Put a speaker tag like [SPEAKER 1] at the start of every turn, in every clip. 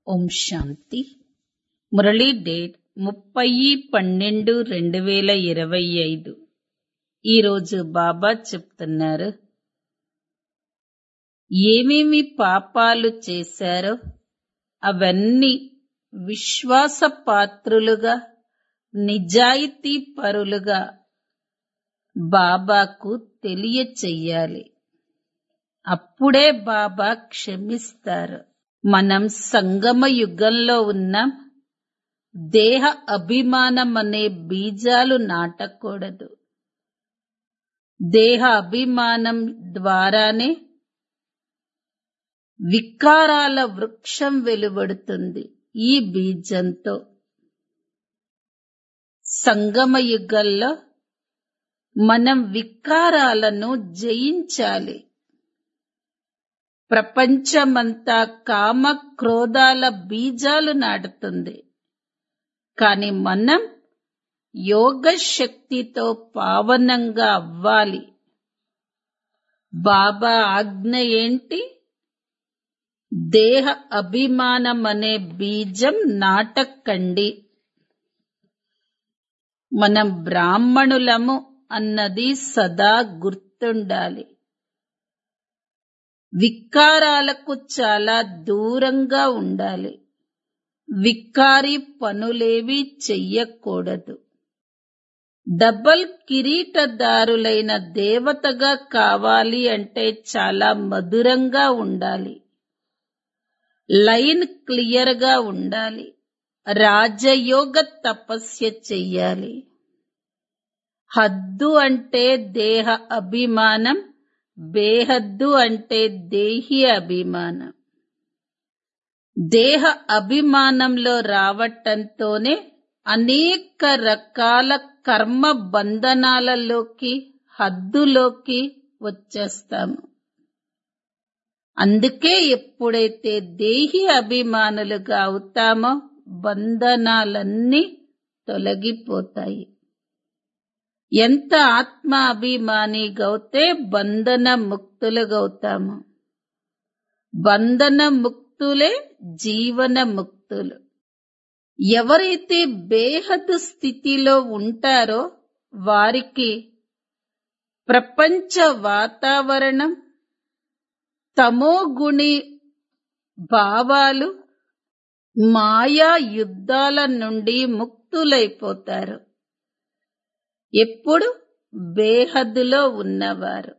[SPEAKER 1] ఓం శాంతి Murali date ముప్పై పన్నెండు రెండు వేల ఇరవై ఐదు ఈరోజు బాబా చెప్తున్నారు ఏమేమి పాపాలు చేశారో అవన్నీ విశ్వాస పాత్రులుగా నిజాయితీ పరులుగా బాబాకు తెలియచెయ్యాలి అప్పుడే బాబా క్షమిస్తారు మనం సంగమ యుగంలో ఉన్నాం దేహ అభిమానం అనే బీజాలు నాటకూడదు దేహ అభిమానం ద్వారానే వికారాల వృక్షం వెలువడుతుంది ఈ బీజంతో సంగమ యుగంలో మనం వికారాలను జయించాలి ప్రపంచమంతా కామ క్రోధాల బీజాలు నాటుతుంది కాని మనం యోగ శక్తితో పావనంగా అవ్వాలి బాబా ఆజ్ఞ ఏంటి దేహ అభిమానం అనే బీజం నాటకండి మనం బ్రాహ్మణులము అన్నది సదా గుర్తుండాలి వికారాలకు చాలా దూరంగా ఉండాలి వికారి పనులేవి చెయ్యకూడదు డబల్ కిరీటదారులైన దేవతగా కావాలి అంటే చాలా మధురంగా ఉండాలి లైన్ క్లియర్ గా ఉండాలి రాజయోగ తపస్య చెయ్యాలి హద్దు అంటే దేహ అభిమానం బేహద్దు అంటే దేహి అభిమానం దేహ అభిమానంలో రావటంతోనే అనేక రకాల కర్మ బంధనాలలోకి హద్దులోకి వచ్చేస్తాము అందుకే ఎప్పుడైతే దేహి అభిమానులుగా అవుతామో బంధనాలన్నీ తొలగిపోతాయి ఎంత ఆత్మ అభిమానిగవుతే బంధన ముక్తులుగవుతాము బంధన ముక్తులే జీవన ముక్తులు ఎవరైతే బేహదు స్థితిలో ఉంటారో వారికి ప్రపంచ వాతావరణం తమోగుణి భావాలు మాయా యుద్ధాల నుండి ముక్తులైపోతారు ఎప్పుడు బేహద్దులో ఉన్నవారు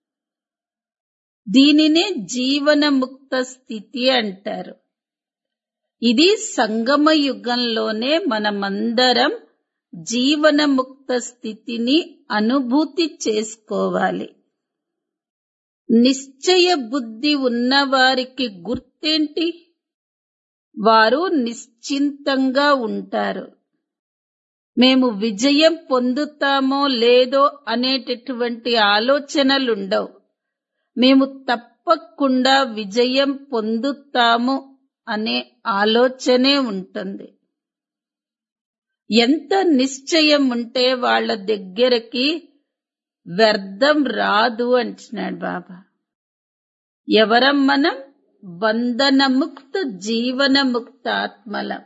[SPEAKER 1] దీనినే జీవనముక్త స్థితి అంటారు ఇది సంగమ యుగంలోనే మనమందరం జీవనముక్త స్థితిని అనుభూతి చేసుకోవాలి నిశ్చయ బుద్ధి ఉన్నవారికి గుర్తేంటి వారు నిశ్చింతంగా ఉంటారు మేము విజయం పొందుతామో లేదో అనేటటువంటి ఆలోచనలుండవు మేము తప్పకుండా విజయం పొందుతాము అనే ఆలోచనే ఉంటుంది ఎంత నిశ్చయం ఉంటే వాళ్ళ దగ్గరకి వ్యర్థం రాదు అంటున్నాడు బాబా ఎవరం మనం బంధనముక్త జీవనముక్త ఆత్మలం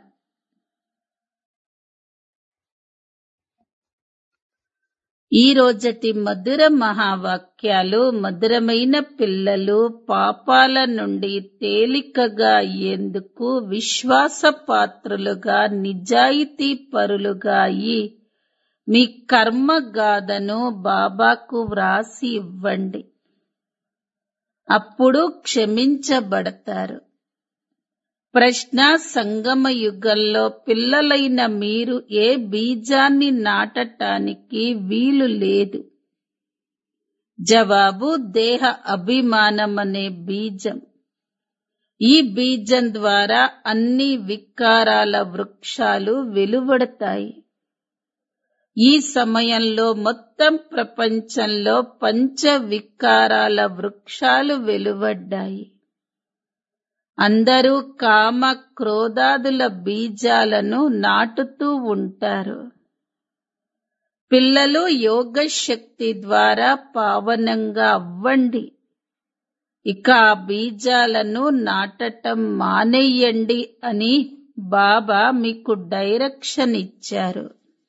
[SPEAKER 1] ఈ రోజటి మధుర మహావాక్యాలు మధురమైన పిల్లలు పాపాల నుండి తేలికగా అయ్యేందుకు విశ్వాస పాత్రులుగా నిజాయితీ పరులుగా అయి మీ కర్మగాథను బాబాకు వ్రాసి ఇవ్వండి అప్పుడు క్షమించబడతారు ప్రశ్న సంగమ యుగంలో పిల్లలైన మీరు ఏ బీజాన్ని నాటటానికి వీలు లేదు జవాబు దేహ అభిమానం అనే బీజం ఈ బీజం ద్వారా అన్ని వికారాల వృక్షాలు వెలువడతాయి ఈ సమయంలో మొత్తం ప్రపంచంలో పంచ వికారాల వృక్షాలు వెలువడ్డాయి అందరూ కామ క్రోధాదుల బీజాలను నాటుతూ ఉంటారు పిల్లలు యోగ శక్తి ద్వారా పావనంగా అవ్వండి ఇక ఆ బీజాలను నాటటం మానేయండి అని బాబా మీకు డైరెక్షన్ ఇచ్చారు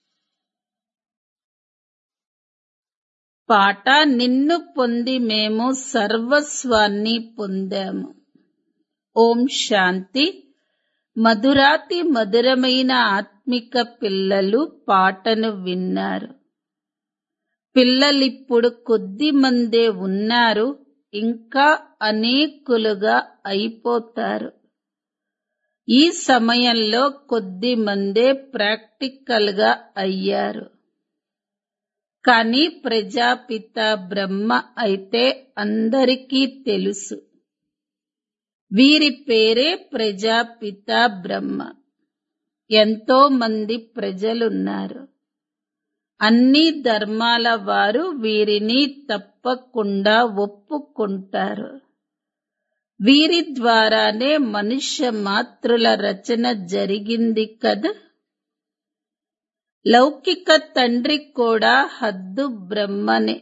[SPEAKER 1] పాట నిన్ను పొంది మేము సర్వస్వాన్ని పొందాము ఓం శాంతి మధురాతి మధురమైన ఆత్మిక పిల్లలు పాటను విన్నారు పిల్లలిప్పుడు కొద్ది మందే ఉన్నారు ఇంకా అనేకులుగా అయిపోతారు ఈ సమయంలో కొద్ది మందే ప్రాక్టికల్ గా అయ్యారు కానీ ప్రజాపిత బ్రహ్మ అయితే అందరికీ తెలుసు వీరి పేరే ప్రజాపిత బ్రహ్మ ఎంతో మంది ప్రజలున్నారు అన్ని ధర్మాల వారు వీరిని తప్పకుండా ఒప్పుకుంటారు వీరి ద్వారానే మనుష్య మాతృల రచన జరిగింది కదా లౌకిక తండ్రి కూడా హద్దు బ్రహ్మనే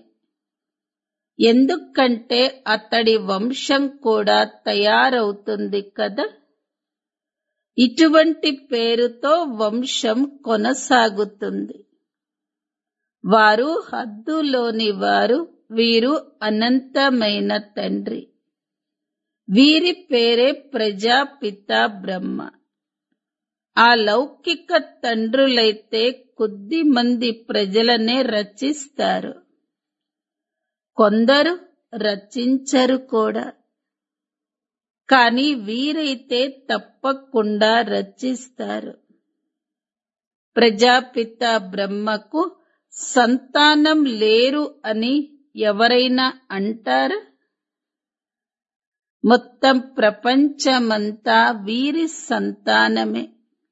[SPEAKER 1] ఎందుకంటే అతడి వంశం కూడా తయారవుతుంది కదా ఇటువంటి పేరుతో వంశం కొనసాగుతుంది వారు హద్దులోని వారు వీరు అనంతమైన తండ్రి వీరి పేరే ప్రజాపిత బ్రహ్మ ఆ లౌకిక తండ్రులైతే కొద్ది మంది ప్రజలనే రచిస్తారు కొందరు రచించరు కూడా కానీ వీరైతే తప్పకుండా రచిస్తారు ప్రజాపిత బ్రహ్మకు సంతానం లేరు అని ఎవరైనా అంటారా మొత్తం ప్రపంచమంతా వీరి సంతానమే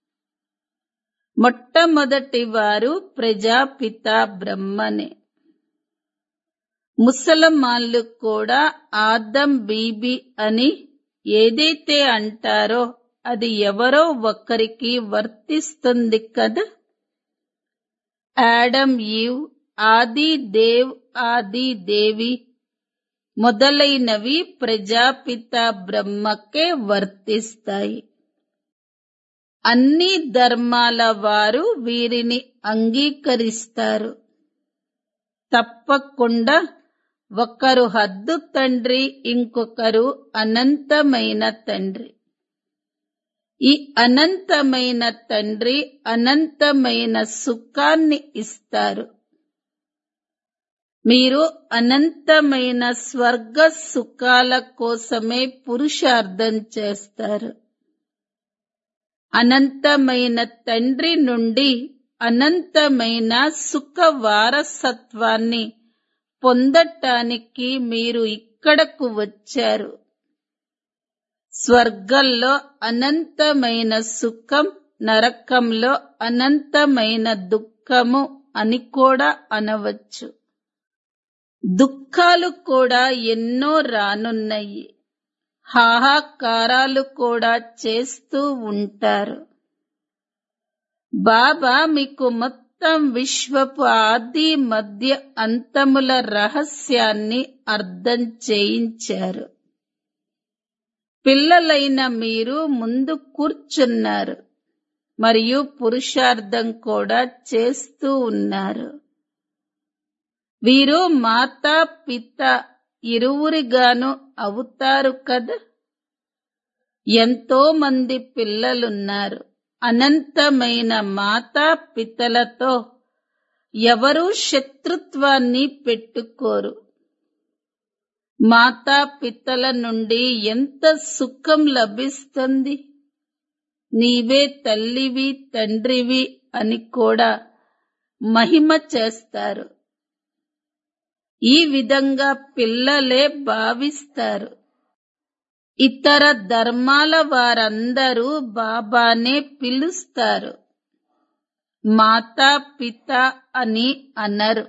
[SPEAKER 1] మొట్టమొదటి వారు ప్రజాపిత బ్రహ్మనే ముసలమాన్లు కూడా ఆదం బీబీ అని ఏదైతే అంటారో అది ఎవరో ఒకరికి వర్తిస్తుంది కదా యాడమ్ ఈవ్ ఆది దేవ్ ఆది దేవి మొదలైనవి ప్రజాపిత బ్రహ్మకే వర్తిస్తాయి అన్ని ధర్మాల వారు వీరిని అంగీకరిస్తారు తప్పకుండా ఒకరు హద్దు తండ్రి ఇంకొకరు అనంతమైన తండ్రి ఈ అనంతమైన తండ్రి అనంతమైన సుఖాన్ని ఇస్తారు మీరు అనంతమైన స్వర్గ సుఖాల కోసమే పురుషార్థం చేస్తారు అనంతమైన తండ్రి నుండి అనంతమైన సుఖ వారసత్వాన్ని పొందటానికి మీరు ఇక్కడకు వచ్చారు స్వర్గంలో అనంతమైన సుఖం నరకంలో అనంతమైన దుఃఖము అని కూడా అనవచ్చు దుఃఖాలు కూడా ఎన్నో రానున్నాయి హాహాకారాలు కూడా చేస్తూ ఉంటారు బాబా మీకు మొత్తం విశ్వపు ఆది మధ్య అంతముల రహస్యాన్ని అర్థం చేయించారు పిల్లలైన మీరు ముందు కూర్చున్నారు మరియు పురుషార్థం కూడా చేస్తూ ఉన్నారు వీరు మాతా పిత ఇరువురిగాను అవుతారు కదా ఎంతో మంది పిల్లలున్నారు అనంతమైన మాతా పితలతో ఎవరూ శత్రుత్వాన్ని పెట్టుకోరు మాతా పితల నుండి ఎంత సుఖం లభిస్తుంది నీవే తల్లివి తండ్రివి అని కూడా మహిమ చేస్తారు ఈ విధంగా పిల్లలే భావిస్తారు ఇతర ధర్మాల వారందరూ బాబానే పిలుస్తారు మాతా పిత అని అనరు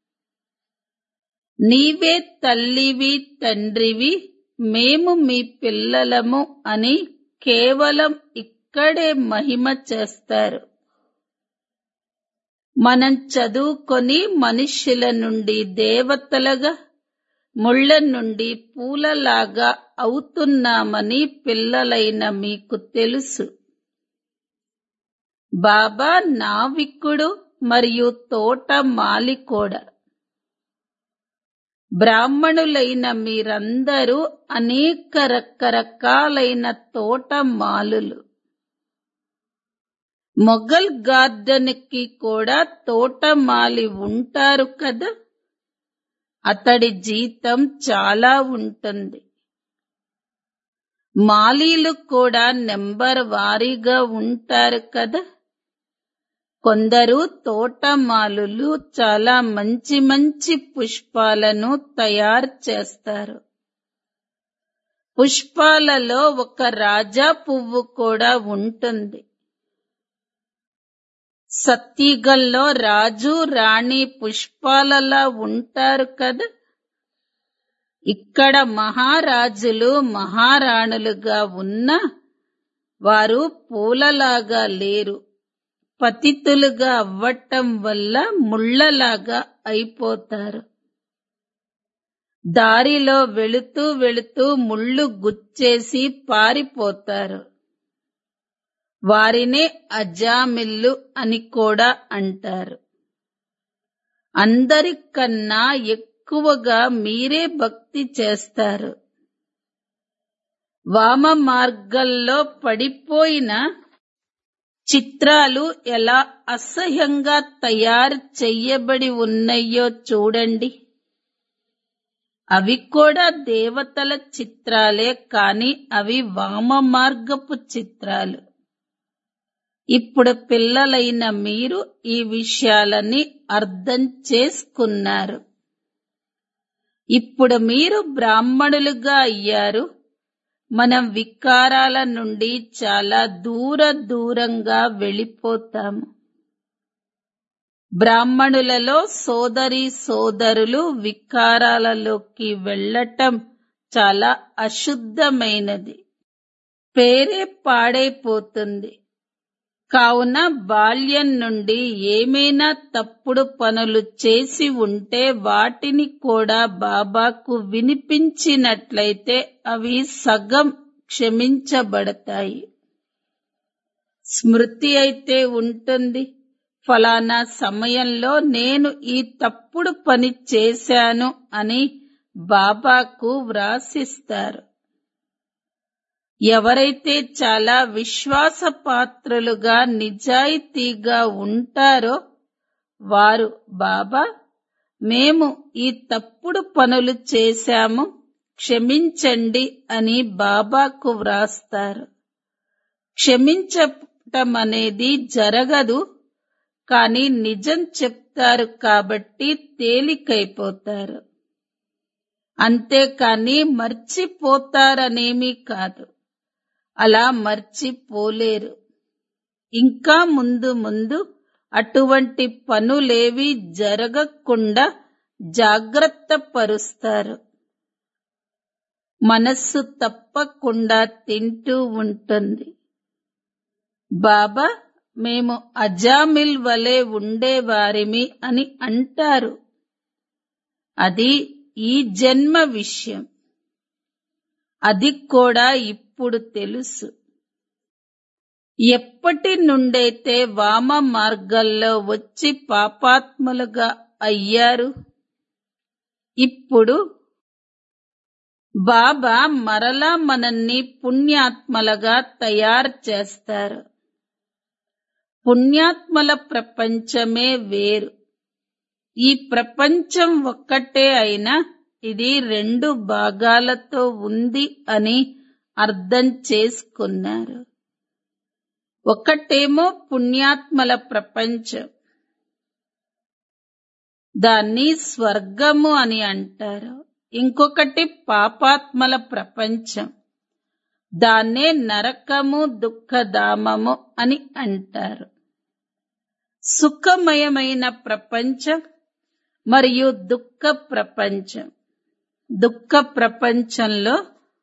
[SPEAKER 1] నీవే తల్లివి తండ్రివి మేము మీ పిల్లలము అని కేవలం ఇక్కడే మహిమ చేస్తారు మనం చదువుకొని మనుష్యుల నుండి దేవతలుగా ముళ్ళ నుండి పూలలాగా అవుతున్నామని పిల్లలైన మీకు తెలుసు బాబా నావికుడు మరియు తోట మాలి కూడా బ్రాహ్మణులైన మీరందరూ అనేక రకరకాలైన తోట మాలులు మొఘల్ గార్డెన్ కి కూడా తోటమాలి ఉంటారు కదా అతడి జీతం చాలా ఉంటుంది మాలీలు కూడా నెంబర్ వారీగా ఉంటారు కదా కొందరు తోటమాలులు చాలా మంచి మంచి పుష్పాలను తయారు చేస్తారు పుష్పాలలో ఒక రాజా పువ్వు కూడా ఉంటుంది సత్తిగల్లో రాజు రాణి పుష్పాలలా ఉంటారు కదా ఇక్కడ మహారాజులు మహారాణులుగా ఉన్న వారు పూలలాగా లేరు పతితులుగా అవ్వటం వల్ల ముళ్ళలాగా అయిపోతారు దారిలో వెళుతూ వెళుతూ ముళ్ళు గుచ్చేసి పారిపోతారు వారినే అజామిల్లు అని కూడా అంటారు అందరికన్నా ఎక్కువగా మీరే భక్తి చేస్తారు వామ మార్గంలో పడిపోయిన చిత్రాలు ఎలా అసహ్యంగా తయారు చెయ్యబడి ఉన్నాయో చూడండి అవి కూడా దేవతల చిత్రాలే కాని అవి వామ మార్గపు చిత్రాలు ఇప్పుడు పిల్లలైన మీరు ఈ విషయాలని అర్థం చేసుకున్నారు ఇప్పుడు మీరు బ్రాహ్మణులుగా అయ్యారు మనం వికారాల నుండి చాలా దూర దూరంగా వెళ్ళిపోతాము బ్రాహ్మణులలో సోదరి సోదరులు వికారాలలోకి వెళ్ళటం చాలా అశుద్ధమైనది పేరే పాడైపోతుంది కావున బాల్యం నుండి ఏమైనా తప్పుడు పనులు చేసి ఉంటే వాటిని కూడా బాబాకు వినిపించినట్లయితే అవి సగం క్షమించబడతాయి స్మృతి అయితే ఉంటుంది ఫలానా సమయంలో నేను ఈ తప్పుడు పని చేశాను అని బాబాకు వ్రాసిస్తారు ఎవరైతే చాలా విశ్వాసపాత్రులుగా నిజాయితీగా ఉంటారో వారు బాబా మేము ఈ తప్పుడు పనులు చేశాము క్షమించండి అని బాబాకు వ్రాస్తారు క్షమించటం అనేది జరగదు కానీ నిజం చెప్తారు కాబట్టి తేలికైపోతారు అంతేకాని మర్చిపోతారనేమీ కాదు అలా మర్చిపోలేరు ఇంకా ముందు ముందు అటువంటి పనులేవి జరగకుండా జాగ్రత్త పరుస్తారు మనస్సు తప్పకుండా తింటూ ఉంటుంది బాబా మేము అజామిల్ వలె ఉండేవారిమి అని అంటారు అది ఈ జన్మ విషయం అది కూడా ఇప్పుడు తెలుసు ఎప్పటి నుండైతే వామ మార్గంలో వచ్చి పాపాత్ములుగా అయ్యారు ఇప్పుడు బాబా మరలా మనల్ని పుణ్యాత్మలుగా తయారు చేస్తారు పుణ్యాత్మల ప్రపంచమే వేరు ఈ ప్రపంచం ఒక్కటే అయినా ఇది రెండు భాగాలతో ఉంది అని అర్థం చేసుకున్నారు ఒకటేమో పుణ్యాత్మల ప్రపంచం దాన్ని స్వర్గము అని అంటారు ఇంకొకటి పాపాత్మల ప్రపంచం దాన్నే నరకము దుఃఖధామము అని అంటారు సుఖమయమైన ప్రపంచం మరియు దుఃఖ ప్రపంచం దుఃఖ ప్రపంచంలో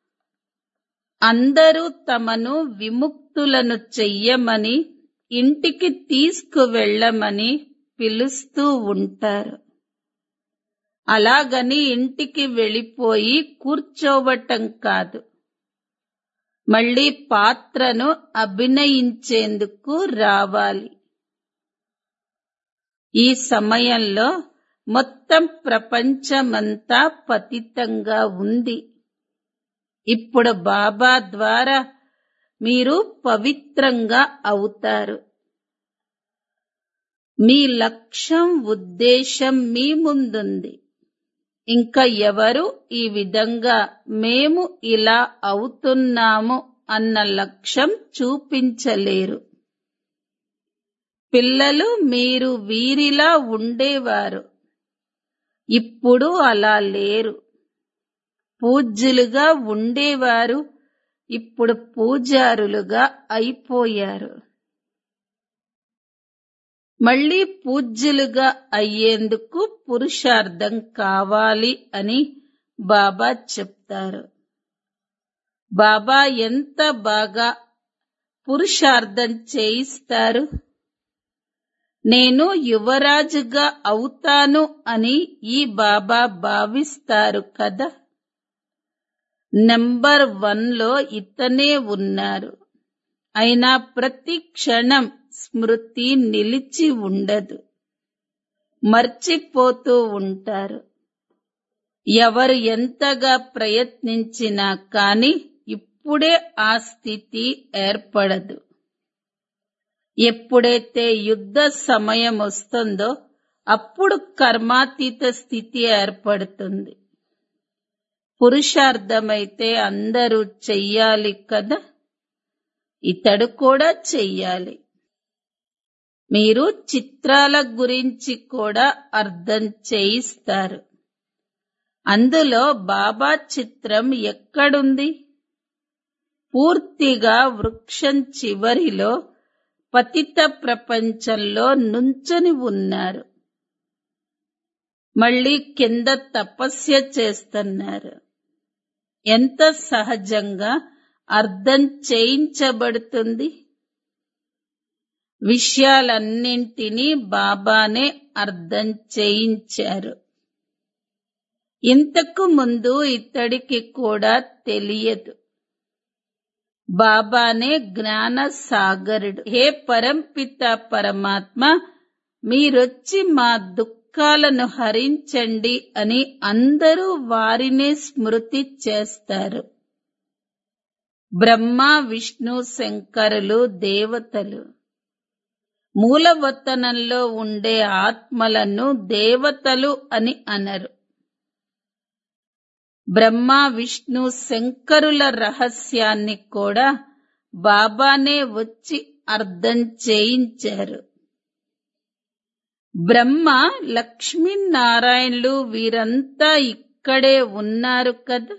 [SPEAKER 1] అందరూ తమను విముక్తులను చెయ్యమని ఇంటికి తీసుకువెళ్ళమని పిలుస్తూ ఉంటారు అలాగని ఇంటికి వెళ్ళిపోయి కూర్చోవటం కాదు మళ్ళీ పాత్రను అభినయించేందుకు రావాలి ఈ సమయంలో మొత్తం ప్రపంచమంతా పతితంగా ఉంది ఇప్పుడు బాబా ద్వారా మీరు పవిత్రంగా అవుతారు మీ లక్ష్యం ఉద్దేశం మీ ముందుంది ఇంకా ఎవరు ఈ విధంగా మేము ఇలా అవుతున్నాము అన్న లక్ష్యం చూపించలేరు పిల్లలు మీరు వీరిలా ఉండేవారు ఇప్పుడు అలా లేరు పూజ్యులుగా ఉండేవారు ఇప్పుడు పూజారులుగా అయిపోయారు మళ్ళీ పూజ్యులుగా అయ్యేందుకు పురుషార్థం కావాలి అని బాబా చెప్తారు బాబా ఎంత బాగా పురుషార్థం చేయిస్తారు నేను యువరాజుగా అవుతాను అని ఈ బాబా భావిస్తారు కదా నెంబర్ వన్ లో ఇతనే ఉన్నారు అయినా ప్రతి క్షణం స్మృతి నిలిచి ఉండదు మర్చిపోతూ ఉంటారు ఎవరు ఎంతగా ప్రయత్నించినా కాని ఇప్పుడే ఆ స్థితి ఏర్పడదు ఎప్పుడైతే యుద్ధ సమయం వస్తుందో అప్పుడు కర్మాతీత స్థితి ఏర్పడుతుంది పురుషార్థమైతే అందరూ చెయ్యాలి కదా ఇతడు కూడా చెయ్యాలి మీరు చిత్రాల గురించి కూడా అర్థం చేయిస్తారు అందులో బాబా చిత్రం ఎక్కడుంది పూర్తిగా వృక్షం చివరిలో పతిత ప్రపంచంలో నుంచొని ఉన్నారు మళ్ళీ కింద తపస్య చేస్తున్నారు ఎంత సహజంగా అర్థం చేయించబడుతుంది విషయాలన్నింటినీ బాబానే అర్థం చేయించారు ఇంతకు ముందు ఇతడికి కూడా తెలియదు బాబానే జ్ఞాన సాగరుడు హే పరంపిత పరమాత్మ మీరొచ్చి మా దుఃఖాలను హరించండి అని అందరూ వారినే స్మృతి చేస్తారు బ్రహ్మ విష్ణు శంకరులు దేవతలు మూలవతనంలో ఉండే ఆత్మలను దేవతలు అని అనరు బ్రహ్మ విష్ణు శంకరుల రహస్యాన్ని కూడా బాబానే వచ్చి అర్థం చేయించారు బ్రహ్మ లక్ష్మీనారాయణులు వీరంతా ఇక్కడే ఉన్నారు కదా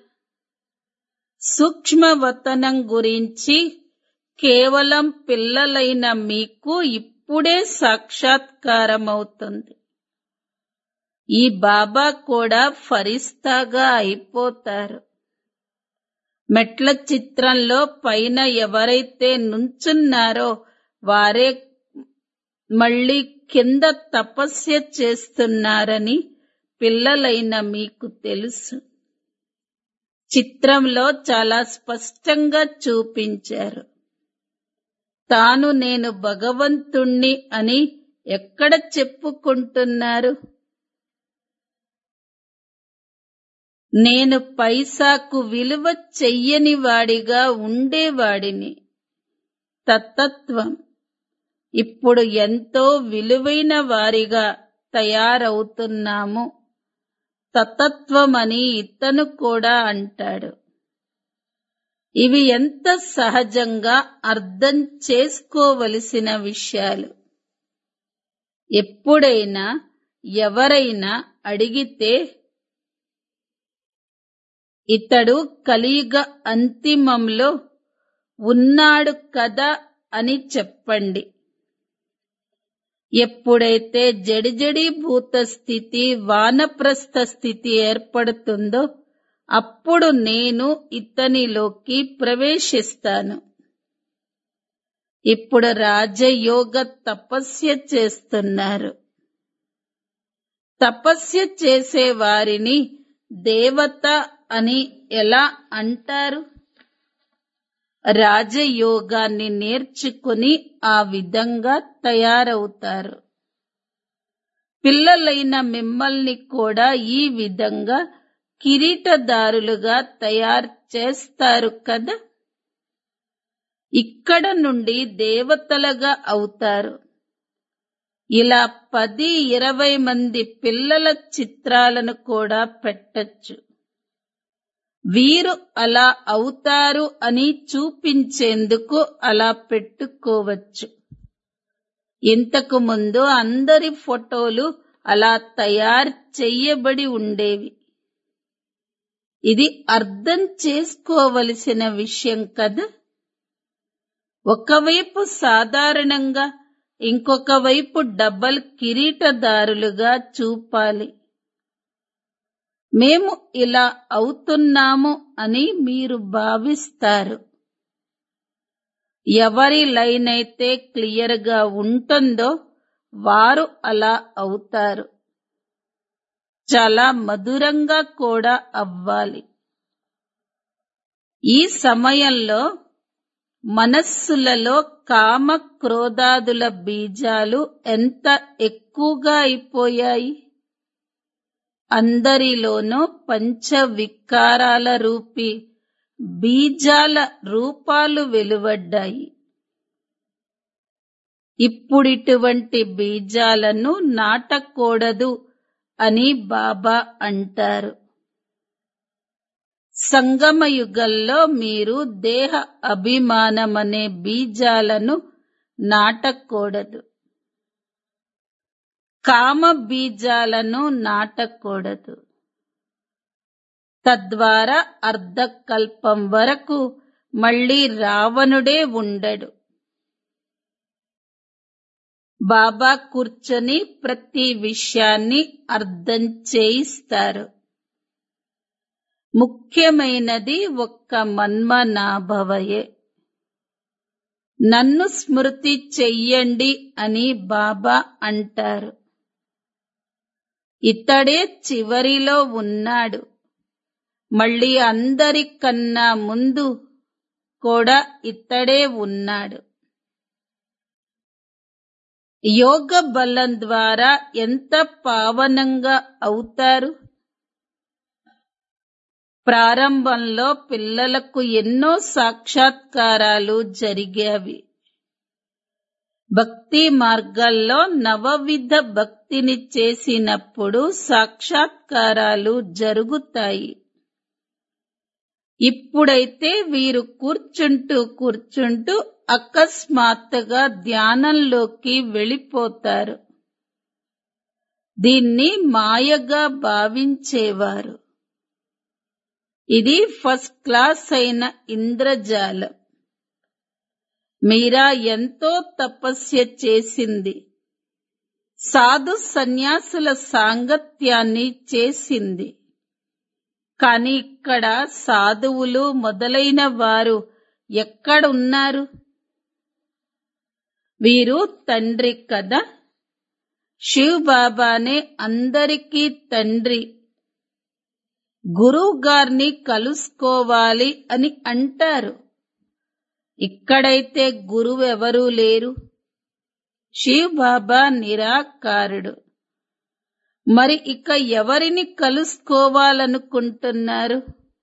[SPEAKER 1] సూక్ష్మవతనం గురించి కేవలం పిల్లలైన మీకు ఇప్పుడే సాక్షాత్కారమవుతుంది ఈ బాబా కూడా ఫరిస్తాగా అయిపోతారు మెట్ల చిత్రంలో పైన ఎవరైతే నుంచున్నారో వారే మళ్ళీ కింద తపస్య చేస్తున్నారని పిల్లలైన మీకు తెలుసు చిత్రంలో చాలా స్పష్టంగా చూపించారు తాను నేను భగవంతుణ్ణి అని ఎక్కడ చెప్పుకుంటున్నారు నేను పైసాకు విలువ చెయ్యని వాడిగా ఉండేవాడిని తత్తత్వం ఇప్పుడు ఎంతో విలువైన వారిగా తయారవుతున్నాము తతత్వమని ఇతను కూడా అంటాడు ఇవి ఎంత సహజంగా అర్థం చేసుకోవలసిన విషయాలు ఎప్పుడైనా ఎవరైనా అడిగితే ఇతడు కలియుగ అంతిమంలో ఉన్నాడు కదా అని చెప్పండి ఎప్పుడైతే జడిజడీభూత స్థితి వానప్రస్థ స్థితి ఏర్పడుతుందో అప్పుడు నేను ఇతనిలోకి ప్రవేశిస్తాను ఇప్పుడు రాజయోగ తపస్య చేస్తున్నారు తపస్య చేసే వారిని దేవత అని ఎలా అంటారు రాజయోగాన్ని నేర్చుకుని ఆ విధంగా తయారవుతారు పిల్లలైన మిమ్మల్ని కూడా ఈ విధంగా కిరీటదారులుగా తయారు చేస్తారు కదా ఇక్కడ నుండి దేవతలుగా అవుతారు ఇలా పది ఇరవై మంది పిల్లల చిత్రాలను కూడా పెట్టచ్చు వీరు అలా అవుతారు అని చూపించేందుకు అలా పెట్టుకోవచ్చు ఇంతకు ముందు అందరి ఫోటోలు అలా తయారు చెయ్యబడి ఉండేవి ఇది అర్థం చేసుకోవలసిన విషయం కదా ఒకవైపు సాధారణంగా ఇంకొక వైపు డబల్ కిరీటదారులుగా చూపాలి మేము ఇలా అవుతున్నాము అని మీరు భావిస్తారు ఎవరి లైన్ అయితే క్లియర్ గా ఉంటుందో వారు అలా అవుతారు చాలా మధురంగా కూడా అవ్వాలి ఈ సమయంలో మనస్సులలో కామ క్రోధాదుల బీజాలు ఎంత ఎక్కువగా అయిపోయాయి అందరిలోనూ పంచ వికారాల రూపి బీజాల రూపాలు వెలువడ్డాయి ఇప్పుడిటువంటి బీజాలను నాటకూడదు అని బాబా అంటారు సంగమ యుగంలో మీరు దేహ అభిమానమనే బీజాలను నాటకూడదు కామ బీజాలను నాటకూడదు తద్వారా అర్ధకల్పం వరకు మళ్ళీ రావణుడే ఉండడు బాబా కూర్చొని ప్రతి విషయాన్ని అర్థం చేయిస్తారు ముఖ్యమైనది ఒక్క మన్మనాభవయే నన్ను స్మృతి చెయ్యండి అని బాబా అంటారు ఇతడే చివరిలో ఉన్నాడు మళ్ళీ అందరికన్నా ముందు కూడా ఇతడే ఉన్నాడు యోగ బలం ద్వారా ఎంత పావనంగా అవుతారు ప్రారంభంలో పిల్లలకు ఎన్నో సాక్షాత్కారాలు జరిగేవి భక్తి మార్గాల్లో నవవిధ భక్తిని చేసినప్పుడు సాక్షాత్కారాలు జరుగుతాయి ఇప్పుడైతే వీరు కూర్చుంటూ కూర్చుంటూ అకస్మాత్తుగా ధ్యానంలోకి వెళ్ళిపోతారు దీన్ని మాయగా భావించేవారు ఇది ఫస్ట్ క్లాస్ అయిన ఇంద్రజాలం మీరా ఎంతో తపస్య చేసింది సాధు సన్యాసుల సాంగత్యాన్ని చేసింది కాని ఇక్కడ సాధువులు మొదలైన వారు ఎక్కడున్నారు వీరు తండ్రి కదా శివ్ బాబానే అందరికీ తండ్రి గురువు గారిని కలుసుకోవాలి అని అంటారు ఇక్కడైతే గురువు ఎవరూ లేరు శివ్ బాబా నిరాకారుడు మరి ఇక ఎవరిని కలుసుకోవాలనుకుంటున్నారు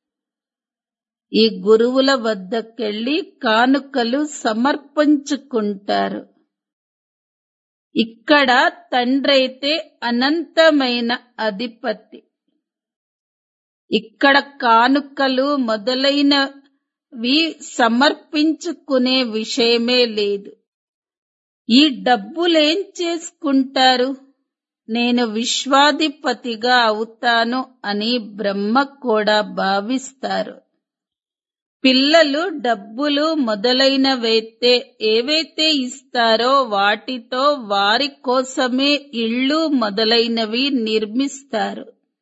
[SPEAKER 1] ఈ గురువుల వద్దకెళ్ళి కానుకలు సమర్పించుకుంటారు ఇక్కడ తండ్రైతే అనంతమైన అధిపతి ఇక్కడ కానుకలు మొదలైనవి సమర్పించుకునే విషయమే లేదు ఈ డబ్బులేం చేసుకుంటారు నేను విశ్వాధిపతిగా అవుతాను అని బ్రహ్మ కూడా భావిస్తారు పిల్లలు డబ్బులు మొదలైనవైతే ఏవైతే ఇస్తారో వాటితో వారి కోసమే ఇళ్ళు మొదలైనవి నిర్మిస్తారు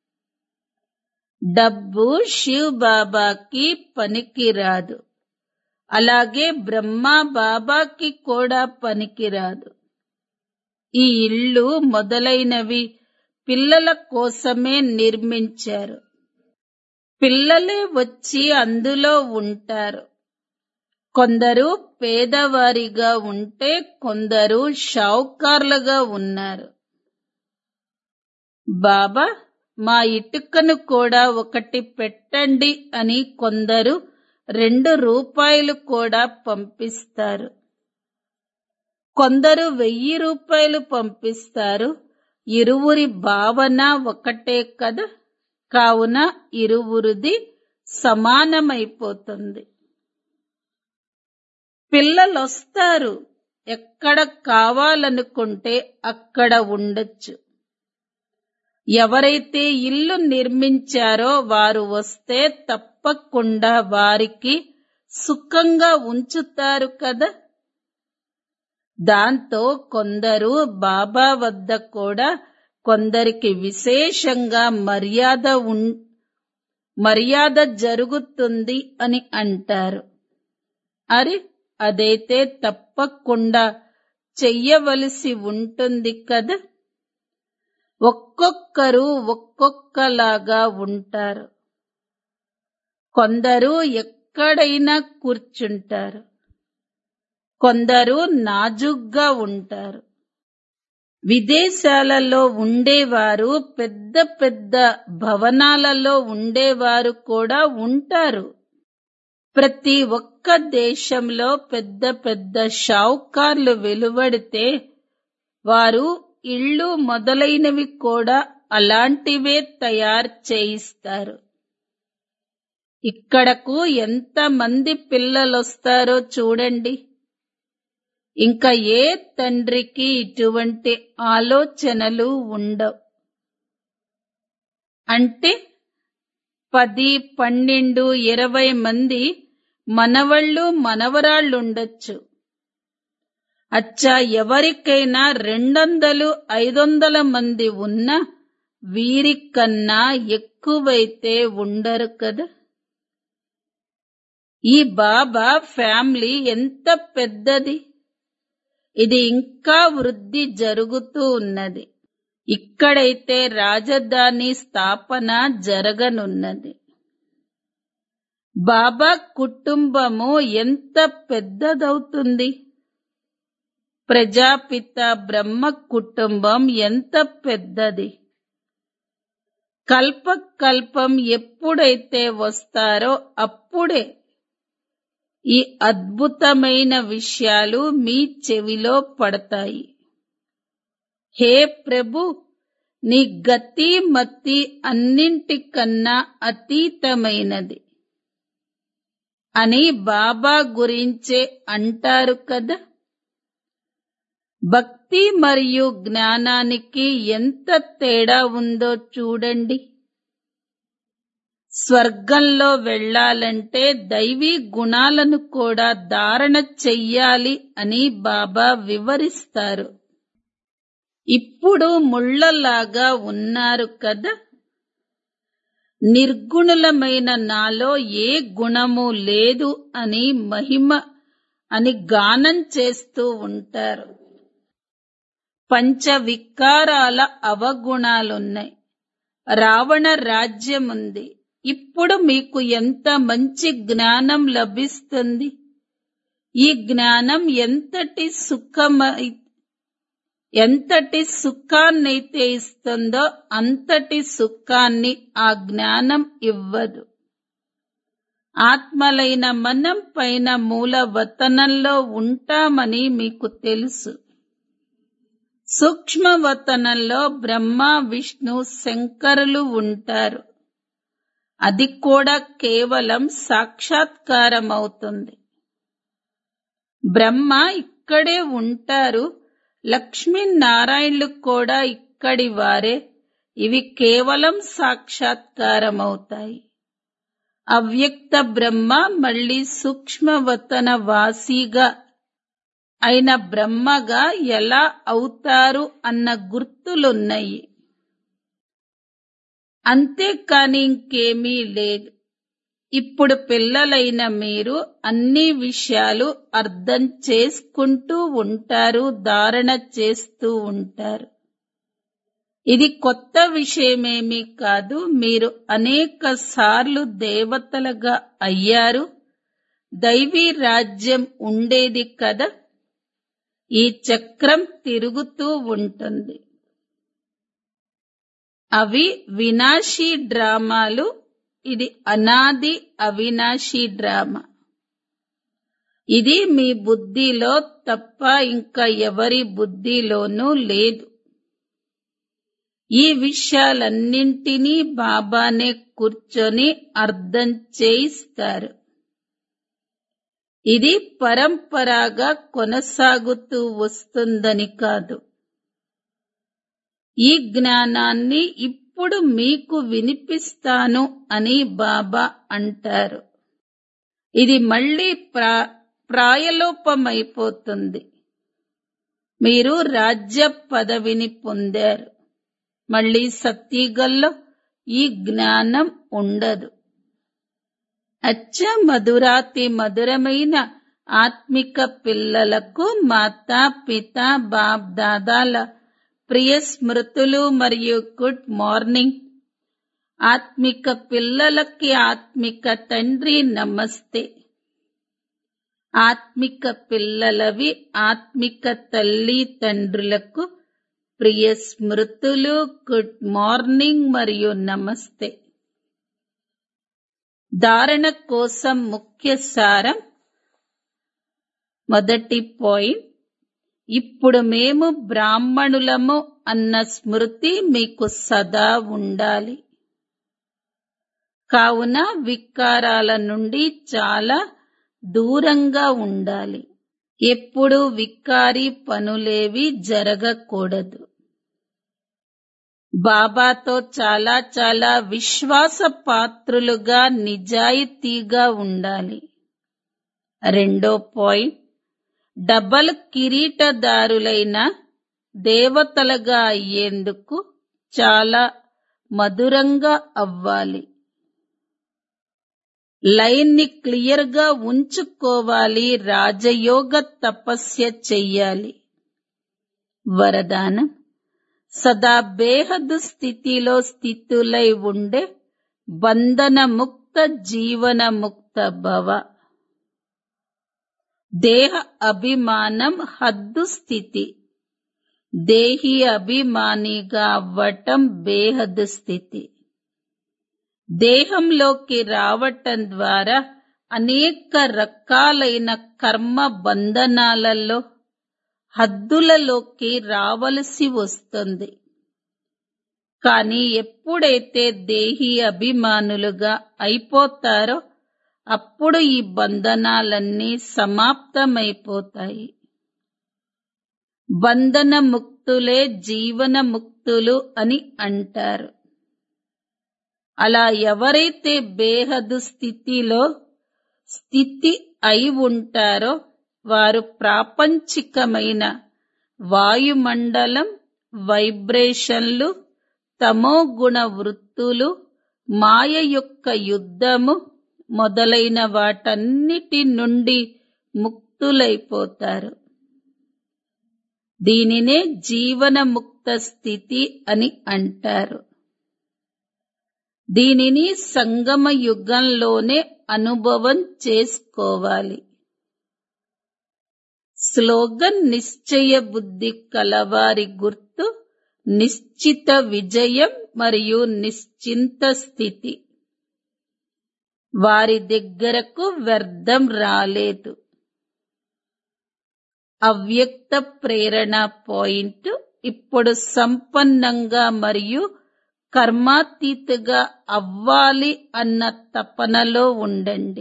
[SPEAKER 1] డబ్బు శివ్ బాబాకి పనికిరాదు అలాగే బ్రహ్మ బాబాకి కూడా పనికిరాదు ఈ ఇళ్ళు మొదలైనవి పిల్లల కోసమే నిర్మించారు పిల్లలే వచ్చి అందులో ఉంటారు కొందరు పేదవారిగా ఉంటే కొందరు షావుకార్లుగా ఉన్నారు బాబా మా ఇటుకను కూడా ఒకటి పెట్టండి అని కొందరు రెండు రూపాయలు కూడా పంపిస్తారు కొందరు వెయ్యి రూపాయలు పంపిస్తారు ఇరువురి భావన ఒకటే కదా కావున ఇరువురిది సమానమైపోతుంది పిల్లలొస్తారు ఎక్కడ కావాలనుకుంటే అక్కడ ఉండొచ్చు ఎవరైతే ఇల్లు నిర్మించారో వారు వస్తే తప్పకుండా వారికి సుఖంగా ఉంచుతారు కదా దాంతో కొందరు బాబా వద్ద కూడా కొందరికి విశేషంగా మర్యాద ఉన్ మర్యాద జరుగుతుంది అని అంటారు అరే అదైతే తప్పకుండా చెయ్యవలసి ఉంటుంది కదా ఒక్కొక్కరు ఒక్కొక్కలాగా ఉంటారు కొందరు ఎక్కడైనా కూర్చుంటారు కొందరు నాజుగ్గా ఉంటారు విదేశాలలో ఉండేవారు పెద్ద పెద్ద భవనాలలో ఉండేవారు కూడా ఉంటారు ప్రతి ఒక్క దేశంలో పెద్ద పెద్ద షావుకార్లు వెలువడితే వారు ఇళ్ళు మొదలైనవి కూడా అలాంటివే తయారు చేయిస్తారు ఇక్కడకు ఎంత మంది పిల్లలొస్తారో చూడండి ఇంకా ఏ తండ్రికి ఇటువంటి ఆలోచనలు ఉండవు అంటే పది పన్నెండు ఇరవై మంది మనవళ్ళు మనవరాళ్ళుండొచ్చు అచ్చా ఎవరికైనా రెండొందలు ఐదొందల మంది ఉన్నా వీరికన్నా ఎక్కువైతే ఉండరు కదా ఈ బాబా ఫ్యామిలీ ఎంత పెద్దది ఇది ఇంకా వృద్ధి జరుగుతూ ఉన్నది ఇక్కడైతే రాజధాని స్థాపన జరగనున్నది బాబా కుటుంబము ఎంత పెద్దదవుతుంది ప్రజాపిత బ్రహ్మ కుటుంబం ఎంత పెద్దది కల్ప కల్పం ఎప్పుడైతే వస్తారో అప్పుడే ఈ అద్భుతమైన విషయాలు మీ చెవిలో పడతాయి హే ప్రభు నీ గతి మతి అన్నింటికన్నా అతీతమైనది అని బాబా గురించే అంటారు కదా భక్తి మరియు జ్ఞానానికి ఎంత తేడా ఉందో చూడండి స్వర్గంలో వెళ్ళాలంటే దైవీ గుణాలను కూడా ధారణ చెయ్యాలి అని బాబా వివరిస్తారు ఇప్పుడు ముళ్ళలాగా ఉన్నారు కదా నిర్గుణులమైన నాలో ఏ గుణము లేదు అని మహిమ అని గానం చేస్తూ ఉంటారు పంచ వికారాల అవగుణాలున్నాయి రావణ రాజ్యముంది ఇప్పుడు మీకు ఎంత మంచి జ్ఞానం లభిస్తుంది ఈ జ్ఞానం ఎంతటి సుఖమై ఎంతటి సుఖాన్నైతే ఇస్తుందో అంతటి సుఖాన్ని ఆ జ్ఞానం ఇవ్వదు ఆత్మలైన మనం పైన మూల వతనంలో ఉంటామని మీకు తెలుసు సూక్ష్మ వతనంలో బ్రహ్మ విష్ణు శంకరులు ఉంటారు అది కూడా కేవలం సాక్షాత్కారం అవుతుంది బ్రహ్మ ఇక్కడే ఉంటారు లక్ష్మీనారాయణులు కూడా ఇక్కడి వారే ఇవి కేవలం సాక్షాత్కారం అవుతాయి అవ్యక్త బ్రహ్మ మళ్ళీ సూక్ష్మవతన వాసిగా అయిన బ్రహ్మగా ఎలా అవుతారు అన్న గుర్తులున్నాయి అంతేకాని ఇంకేమీ లేదు ఇప్పుడు పిల్లలైన మీరు అన్ని విషయాలు అర్థం చేసుకుంటూ ఉంటారు ధారణ చేస్తూ ఉంటారు ఇది కొత్త విషయమేమీ కాదు మీరు అనేక సార్లు దేవతలుగా అయ్యారు దైవీ రాజ్యం ఉండేది కదా ఈ చక్రం తిరుగుతూ ఉంటుంది అవి వినాశీ డ్రామాలు ఇది అనాది అవినాశీ డ్రామా ఇది మీ బుద్ధిలో తప్ప ఇంకా ఎవరి బుద్ధిలోనూ లేదు ఈ విషయాలన్నింటినీ బాబానే కూర్చొని అర్థం చేయిస్తారు ఇది పరంపరాగా కొనసాగుతూ వస్తుందని కాదు ఈ జ్ఞానాన్ని ఇప్పుడు మీకు వినిపిస్తాను అని బాబా అంటారు ఇది మళ్ళీ ప్రా ప్రాయలోపమైపోతుంది మీరు రాజ్య పదవిని పొందారు మళ్ళీ సత్యగల్లో ఈ జ్ఞానం ఉండదు అచ్చ మధురాతి మధురమైన ఆత్మిక పిల్లలకు మాతా పిత బాప్ దాదాల ప్రియ స్మృతులు మరియు గుడ్ మార్నింగ్ ఆత్మిక పిల్లలకి ఆత్మిక తండ్రి నమస్తే ఆత్మిక పిల్లలవి ఆత్మిక తల్లి తండ్రులకు ప్రియ స్మృతులు గుడ్ మార్నింగ్ మరియు నమస్తే ధారణ కోసం ముఖ్య సారం మొదటి పాయింట్ ఇప్పుడు మేము బ్రాహ్మణులము అన్న స్మృతి మీకు సదా ఉండాలి కావున వికారాల నుండి చాలా దూరంగా ఉండాలి ఎప్పుడు వికారి పనులేవి జరగకూడదు బాబాతో చాలా చాలా విశ్వాస పాత్రులుగా నిజాయితీగా ఉండాలి రెండో పాయింట్ డబల్ కిరీటదారులైన దేవతలుగా అయ్యేందుకు చాలా మధురంగా అవ్వాలి లైన్ ని క్లియర్ గా ఉంచుకోవాలి రాజయోగ తపస్య చెయ్యాలి వరదానం సదా బేహదు స్థితిలో స్థితులై ఉండే బంధన ముక్త జీవన ముక్త భవ దేహ అభిమానం హద్దు స్థితి దేహి అభిమానిగా అవ్వటం బేహదు స్థితి దేహంలోకి రావటం ద్వారా అనేక రకాలైన కర్మ బంధనాలలో హద్దులలోకి రావలసి వస్తుంది కానీ ఎప్పుడైతే దేహి అభిమానులుగా అయిపోతారో అప్పుడు ఈ బంధనాలన్నీ సమాప్తమైపోతాయి బంధన ముక్తులే జీవన ముక్తులు అని అంటారు అలా ఎవరైతే బేహదు స్థితిలో స్థితి అయి ఉంటారో వారు ప్రాపంచికమైన వాయుమండలం వైబ్రేషన్లు తమోగుణ వృత్తులు మాయ యొక్క యుద్ధము మొదలైన వాటన్నిటి నుండి ముక్తులైపోతారు దీనినే జీవన ముక్త స్థితి అని అంటారు దీనిని సంగమ యుగంలోనే అనుభవం చేసుకోవాలి స్లోగన్ నిశ్చయ బుద్ధి కలవారి గుర్తు నిశ్చిత విజయం మరియు నిశ్చింత స్థితి వారి దగ్గరకు వ్యర్థం రాలేదు అవ్యక్త ప్రేరణ పాయింట్ ఇప్పుడు సంపన్నంగా మరియు కర్మాతీతగా అవ్వాలి అన్న తపనలో ఉండండి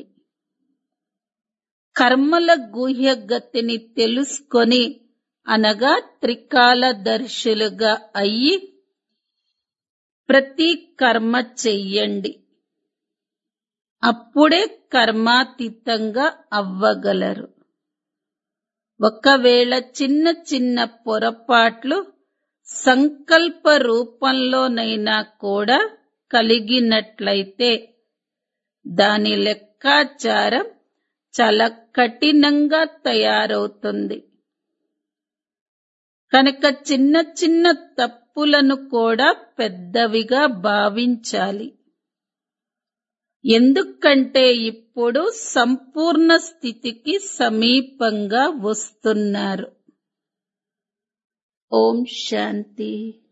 [SPEAKER 1] కర్మల గుహ్య గతిని తెలుసుకొని అనగా త్రికాలదర్శులుగా అయ్యి ప్రతి కర్మ చెయ్యండి అప్పుడే కర్మాతీతంగా అవ్వగలరు ఒకవేళ చిన్న చిన్న పొరపాట్లు సంకల్ప రూపంలోనైనా కూడా కలిగినట్లయితే దాని లెక్కాచారం చాలా కఠినంగా తయారవుతుంది కనుక చిన్న చిన్న తప్పు తప్పులను కూడా పెద్దవిగా భావించాలి ఎందుకంటే ఇప్పుడు సంపూర్ణ స్థితికి సమీపంగా వస్తున్నారు ఓం శాంతి